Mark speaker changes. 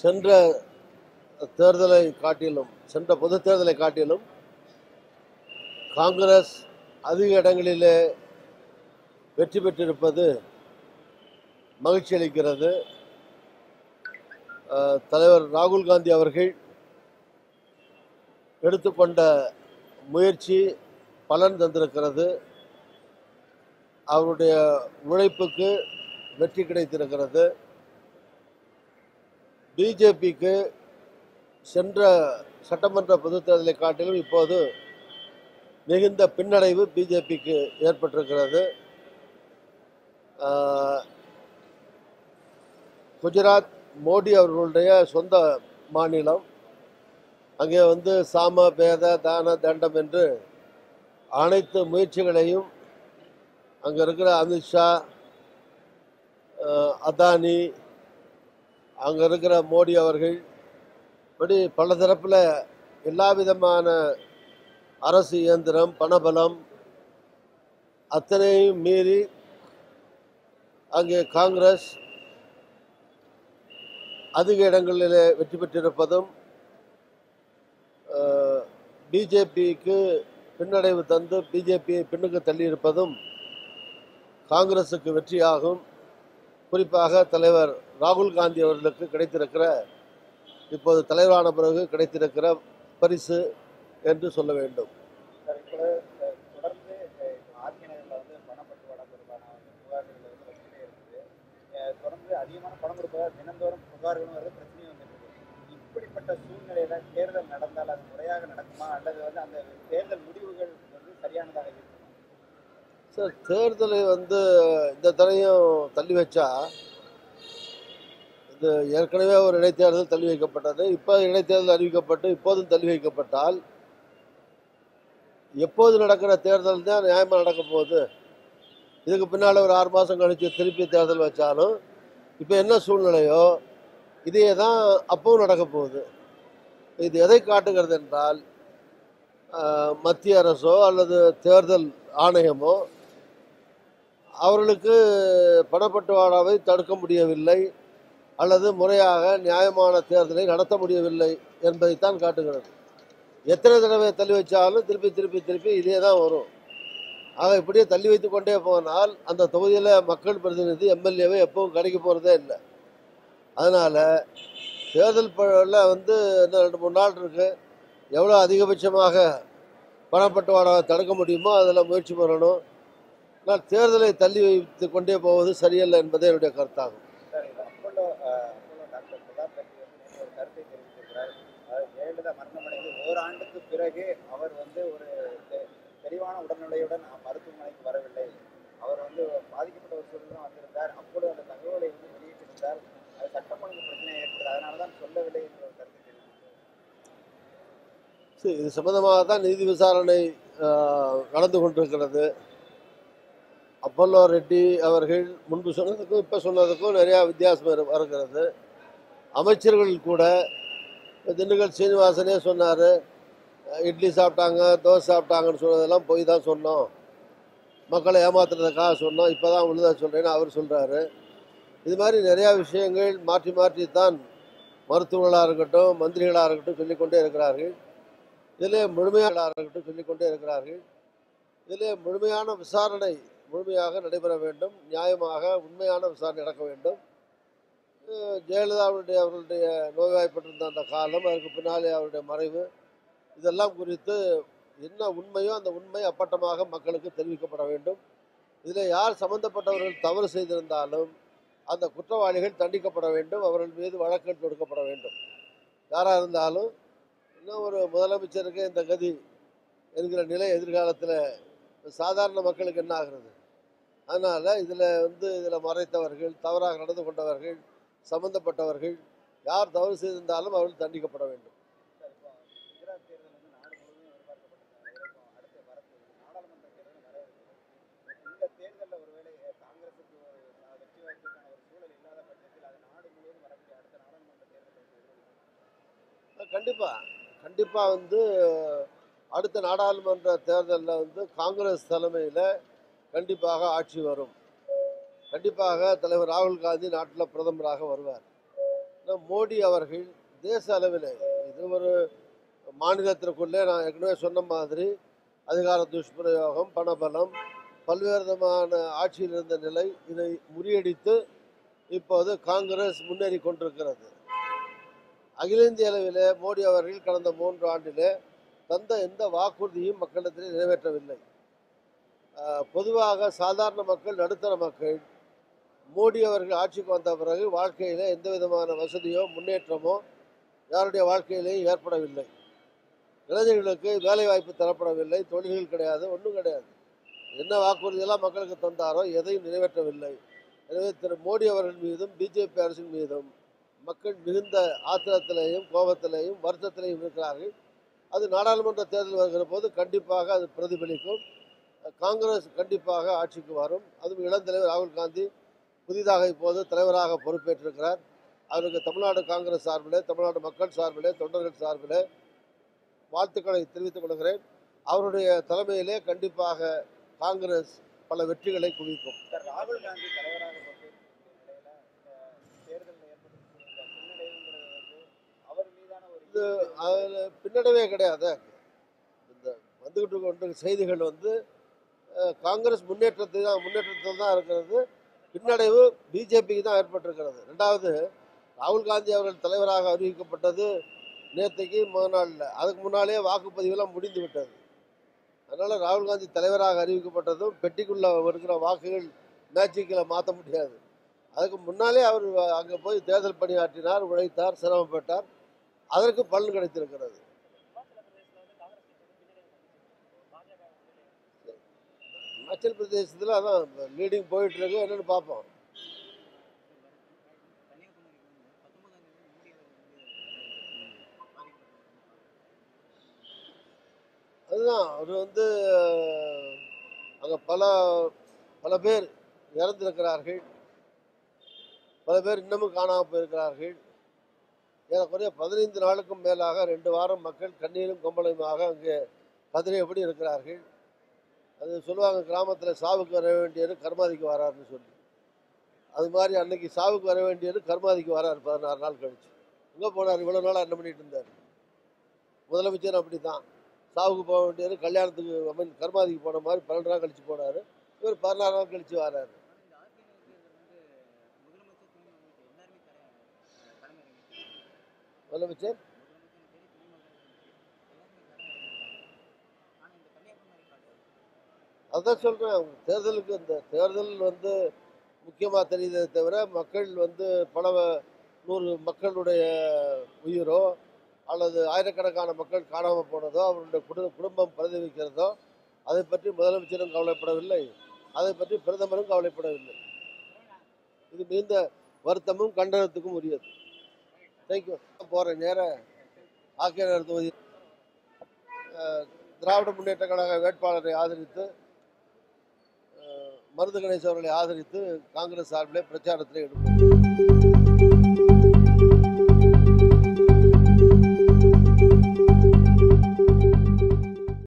Speaker 1: சென்ற தேர்தலை காட்டிலும் சென்ற பொது தேர்தலை காட்டிலும் காங்கிரஸ் அதிக இடங்களிலே வெற்றி பெற்றிருப்பது மகிழ்ச்சி அளிக்கிறது அஹ், தலைவர் ராகுல் காந்தி அவர்கள் எடுத்துக்கொண்ட முயற்சி பலன் தந்திருக்கிறது அவருடைய உழைப்புக்கு வெற்றி கிடைத்திருக்கிறது பிஜேபிக்கு சென்ற சட்டமன்ற பொதுத் தேர்தலை காட்டிலும் இப்போது மிகுந்த பின்னடைவு பிஜேபிக்கு ஏற்பட்டிருக்கிறது ஆஹ், குஜராத் மோடி அவர்களுடைய சொந்த மாநிலம் அங்கே வந்து சாம பேத தான தண்டம் என்று அனைத்து முயற்சிகளையும் அங்கே இருக்கிற அமித்ஷா ஆஹ், அதானி அங்கே இருக்கிற மோடி அவர்கள் இப்படி பல தரப்பில் எல்லா விதமான அரசு இயந்திரம் பணபலம் அத்தனையும் மீறி அங்கே காங்கிரஸ் அதிக இடங்களில் வெற்றி பெற்றிருப்பதும் பிஜேபிக்கு பின்னடைவு தந்து பிஜேபியை பின்னுக்கு தள்ளியிருப்பதும் காங்கிரஸுக்கு வெற்றியாகும் குறிப்பாக தலைவர் ராகுல் காந்தி அவர்களுக்கு கிடைத்திருக்கிற இப்போது தலைவரான பிறகு கிடைத்திருக்கிற பரிசு என்று சொல்ல வேண்டும்
Speaker 2: சார் இப்போ அஹ், தொடர்ந்து அஹ், ஆர்கே நகரில் வந்து பணப்பட்டுவாடா தொடர்பான வந்து புகார்கள் வந்து வந்துகிட்டே இருக்குது அஹ், தொடர்ந்து அதிகமான பணம் கொடுப்பதால் தினந்தோறும் புகார்களும் வருது பிரச்சனையும் வந்துட்டு இருக்கு இப்படிப்பட்ட சூழ்நிலையில தேர்தல் நடந்தால் அது முறையாக நடக்குமா அல்லது வந்து அந்த தேர்தல் முடிவுகள் வந்து சரியானதாக இருக்குமா
Speaker 1: சார் தேர்தலை வந்து இந்த தடையும் தள்ளி வச்சா இது ஏற்கனவே ஒரு இடைத்தேர்தல் தள்ளி வைக்கப்பட்டது இப்போ இடைத்தேர்தல் அறிவிக்கப்பட்டு இப்போதும் தள்ளி வைக்கப்பட்டால் எப்போது நடக்கிற தேர்தல் தான் நியாயமாக நடக்க போகுது இதுக்கு பின்னால் ஒரு ஆறு மாதம் கழித்து திருப்பி தேர்தல் வச்சாலும் இப்போ என்ன சூழ்நிலையோ இதே தான் அப்பவும் நடக்க போகுது இது எதை காட்டுகிறது என்றால் ஆஹ், மத்திய அரசோ அல்லது தேர்தல் ஆணையமோ அவர்களுக்கு பணப்பட்டுவாடாவை தடுக்க முடியவில்லை அல்லது முறையாக நியாயமான தேர்தலை நடத்த முடியவில்லை என்பதைத்தான் காட்டுகிறது எத்தனை தடவை தள்ளி வச்சாலும் திருப்பி திருப்பி திருப்பி இதே தான் வரும் ஆக இப்படியே தள்ளி வைத்து கொண்டே போனால் அந்த தொகுதியில் மக்கள் பிரதிநிதி எம்எல்ஏவை எப்பவும் கிடைக்க போகிறதே இல்லை அதனால் தேர்தல் பல வந்து இன்னும் ரெண்டு மூணு நாள் இருக்குது எவ்வளோ அதிகபட்சமாக பணப்பட்டுவாடாவை தடுக்க முடியுமோ அதில் முயற்சி பண்ணணும் ஆனால் தேர்தலை தள்ளி வைத்து கொண்டே போவது சரியல்ல என்பதே என்னுடைய கருத்தாகும்
Speaker 2: சார் இது அப்போலோ அஹ், அப்போலோ டாக்டர் பிரதாப் ரெட்டி வந்து நேற்று ஒரு கருத்தை தெரிவித்திருக்கிறார் அதாவது ஜெயலலிதா மரணமடைந்து ஓராண்டுக்கு பிறகு அவர் வந்து ஒரு தெ- தெளிவான உடல்நிலையுடன் அஹ், மருத்துவமனைக்கு வரவில்லை அவர் வந்து பாதிக்கப்பட்ட ஒரு சூழலும் வந்திருந்தார் அப்பொழுது அந்த தகவலை வந்து வெளியிட்டிருந்தார் அது சட்டம் ஒழுங்கு பிரச்சனை ஏற்படுது அதனால தான் சொல்லவில்லை என்ற ஒரு கருத்தை தெரிவித்தார்
Speaker 1: சரி, இது சம்பந்தமாக தான் நீதி விசாரணை ஆஹ், நடந்து கொண்டிருக்கிறது அப்பல்லோ ரெட்டி அவர்கள் முன்பு சொன்னதுக்கும் இப்போ சொன்னதுக்கும் நிறையா வித்தியாசம் இரு- வருகிறது அமைச்சர்கள் கூட இப்ப திண்டுக்கல் சீனிவாசனே சொன்னார் இட்லி சாப்பிட்டாங்க தோசை சாப்பிட்டாங்கன்னு சொன்னதெல்லாம் போய் தான் சொன்னோம் மக்களை ஏமாத்துறதுக்காக சொன்னோம் இப்போ தான் உழுதா சொல்கிறேன்னு அவர் சொல்கிறாரு இது மாதிரி நிறையா விஷயங்கள் மாற்றி மாற்றி தான் மருத்துவர்களாக இருக்கட்டும் மந்திரிகளாக இருக்கட்டும் சொல்லிக்கொண்டே இருக்கிறார்கள் இதிலே முழுமையாக இருக்கட்டும் சொல்லிக்கொண்டே இருக்கிறார்கள் இதிலே முழுமையான விசாரணை முழுமையாக நடைபெற வேண்டும் நியாயமாக உண்மையான விசாரணை நடக்க வேண்டும் அஹ் ஜெயலலிதாவுடைய அவர்களுடைய நோய்வாய்ப்பட்டிருந்த அந்த காலம் அதற்கு பின்னாலே அவருடைய மறைவு இதெல்லாம் குறித்து என்ன உண்மையோ அந்த உண்மை அப்பட்டமாக மக்களுக்கு தெரிவிக்கப்பட வேண்டும் இதில் யார் சம்பந்தப்பட்டவர்கள் தவறு செய்திருந்தாலும் அந்த குற்றவாளிகள் தண்டிக்கப்பட வேண்டும் அவர்கள் மீது வழக்குகள் தொடுக்கப்பட வேண்டும் யாராக இருந்தாலும் இன்னும் ஒரு முதலமைச்சருக்கு இந்த கதி என்கிற நிலை எதிர்காலத்தில் சாதாரண மக்களுக்கு என்ன ஆகிறது அதனால் இதில் வந்து இதில் மறைத்தவர்கள் தவறாக நடந்து கொண்டவர்கள் சம்பந்தப்பட்டவர்கள் யார் தவறு செய்திருந்தாலும் அவர்கள் தண்டிக்கப்பட வேண்டும்
Speaker 2: சார் இப்போ குஜராத் தேர்தல் வந்து நாடு முழுவதும் எதிர்பார்க்கப்பட்டிருந்தாங்க இப்போ அடுத்து வரப்போகுது நாடாளுமன்ற தேர்தலும் வர இருக்குது இந்த தேர்தலில் ஒருவேளை அஹ், காங்கிரசுக்கு ஒரு அஹ், வெற்றி வாய்ப்புக்கான ஒரு சூழல் இல்லாத பட்சத்தில் அது நாடு முழுவதும் வரக்கூடிய அடுத்த நாடாளுமன்ற தேர்தலில் வந்து எதிர்பார்க்கலாம்.
Speaker 1: கண்டிப்பாக கண்டிப்பாக வந்து அடுத்த நாடாளுமன்ற தேர்தலில் வந்து காங்கிரஸ் தலைமையில் கண்டிப்பாக ஆட்சி வரும் கண்டிப்பாக தலைவர் ராகுல் காந்தி நாட்டில் பிரதமராக வருவார் ஆனா மோடி அவர்கள் தேச அளவில் இது ஒரு மாநிலத்திற்குள்ளே நான் ஏற்கனவே சொன்ன மாதிரி அதிகார துஷ்பிரயோகம் பணபலம் பல்வேறு விதமான ஆட்சியில் இருந்த நிலை இதை முறியடித்து இப்போது காங்கிரஸ் முன்னேறி கொண்டிருக்கிறது அகில இந்திய அளவிலே மோடி அவர்கள் கடந்த மூன்று ஆண்டிலே தந்த எந்த வாக்குறுதியும் மக்களிடத்திலே நிறைவேற்றவில்லை ஆஹ் பொதுவாக சாதாரண மக்கள் நடுத்தர மக்கள் மோடி அவர்கள் ஆட்சிக்கு வந்த பிறகு வாழ்க்கையில எந்த விதமான வசதியோ முன்னேற்றமோ யாருடைய வாழ்க்கையிலேயும் ஏற்படவில்லை இளைஞர்களுக்கு வேலைவாய்ப்பு தரப்படவில்லை தொழில்கள் கிடையாது ஒன்றும் கிடையாது என்ன வாக்குறுதியெல்லாம் மக்களுக்கு தந்தாரோ எதையும் நிறைவேற்றவில்லை எனவே திரு மோடி அவர்கள் மீதும் பிஜேபி அரசின் மீதும் மக்கள் மிகுந்த ஆத்திரத்திலேயும் கோபத்திலேயும் வருத்தத்திலேயும் இருக்கிறார்கள் அது நாடாளுமன்ற தேர்தல் வருகிற போது கண்டிப்பாக அது பிரதிபலிக்கும் காங்கிரஸ் கண்டிப்பாக ஆட்சிக்கு வரும் அதுவும் இளந்தலைவர் ராகுல் காந்தி புதிதாக இப்போது தலைவராக பொறுப்பேற்றிருக்கிறார் அவருக்கு தமிழ்நாடு காங்கிரஸ் சார்பிலே தமிழ்நாடு மக்கள் சார்பிலே தொண்டர்கள் சார்பிலே வாழ்த்துக்களை தெரிவித்துக் கொள்கிறேன் அவருடைய தலைமையிலே கண்டிப்பாக காங்கிரஸ் பல வெற்றிகளை குவிக்கும்
Speaker 2: சார் ராகுல் காந்தி தலைவராக பொறுப்பேற்ற நிலையில இந்த தேர்தலில் ஏற்பட்டிருக்கிற பின்னடைவுங்கிறது வந்து அவர் மீதான ஒரு
Speaker 1: இது
Speaker 2: ஈர்ப்பு
Speaker 1: அதில் பின்னடைவே கிடையாது இந்த வந்துகிட்டு கொண்ட செய்திகள் வந்து அஹ், காங்கிரஸ் முன்னேற்றத்தை தான் முன்னேற்றத்தில் தான் இருக்கிறது பின்னடைவு பிஜேபிக்கு தான் ஏற்பட்டிருக்கிறது ரெண்டாவது ராகுல் காந்தி அவர்கள் தலைவராக அறிவிக்கப்பட்டது நேற்றைக்கு முதல் நாளில் அதுக்கு முன்னாலே வாக்குப்பதிவெல்லாம் முடிந்து விட்டது அதனால் ராகுல் காந்தி தலைவராக அறிவிக்கப்பட்டதும் பெட்டிக்குள்ளே இருக்கிற வாக்குகள் மேஜிக்கில் மாற்ற முடியாது அதுக்கு முன்னாலே அவர் அங்கே போய் தேர்தல் பணியாற்றினார் உழைத்தார் சிரமப்பட்டார் அதற்கு பலன் கிடைத்திருக்கிறது இமாச்சல் பிரதேசத்தில் அதான் லீடிங் போயிட்டு இருக்கு என்னன்னு பார்ப்போம் அதுதான் அவர் வந்து அங்கே பல பல பேர் இறந்திருக்கிறார்கள் பல பேர் இன்னமும் காணாமல் போயிருக்கிறார்கள் ஏறக்குறைய பதினைந்து நாளுக்கும் மேலாக ரெண்டு வாரம் மக்கள் கண்ணீரும் கொம்பளையுமாக அங்கே கதிரையபடி இருக்கிறார்கள் அது சொல்லுவாங்க கிராமத்தில் சாவுக்கு வர வேண்டியவர் கர்மாதிக்கு வராருன்னு சொல்லி அது மாதிரி அன்னைக்கு சாவுக்கு வர வேண்டியவர் கர்மாதிக்கு வராரு பதினாறு நாள் கழிச்சு எங்கே போனார் இவ்வளோ நாளாக என்ன பண்ணிட்டு இருந்தார் முதலமைச்சர் அப்படி தான் சாவுக்கு போக வேண்டியவர் கல்யாணத்துக்கு ஐ மீன் கர்மாதிக்கு போன மாதிரி பன்னெண்டு நாள் கழிச்சு போனார் இவர் பதினாறு நாள் கழிச்சு வராரு முதலமைச்சர் அதான் சொல்கிறேன் தேர்தலுக்கு இந்த தேர்தல் வந்து முக்கியமாக தெரியுதே தவிர மக்கள் வந்து பல வ- நூறு மக்களுடைய உயிரோ அல்லது ஆயிரக்கணக்கான மக்கள் காணாமல் போனதோ அவருடைய குடு குடும்பம் பிரதிவிக்கிறதோ அதை பற்றி முதலமைச்சரும் கவலைப்படவில்லை அதை பற்றி பிரதமரும் கவலைப்படவில்லை இது மிகுந்த வருத்தமும் கண்டனத்துக்கும் உரியது தேங்க்யூ போகிற நேர ஆக்கியனர் தொகுதி அஹ், திராவிட முன்னேற்ற கழக வேட்பாளரை ஆதரித்து அஹ், மருது கணேசன் அவர்களை ஆதரித்து காங்கிரஸ் சார்பிலே பிரச்சாரத்தில் ஈடுபட்டோம்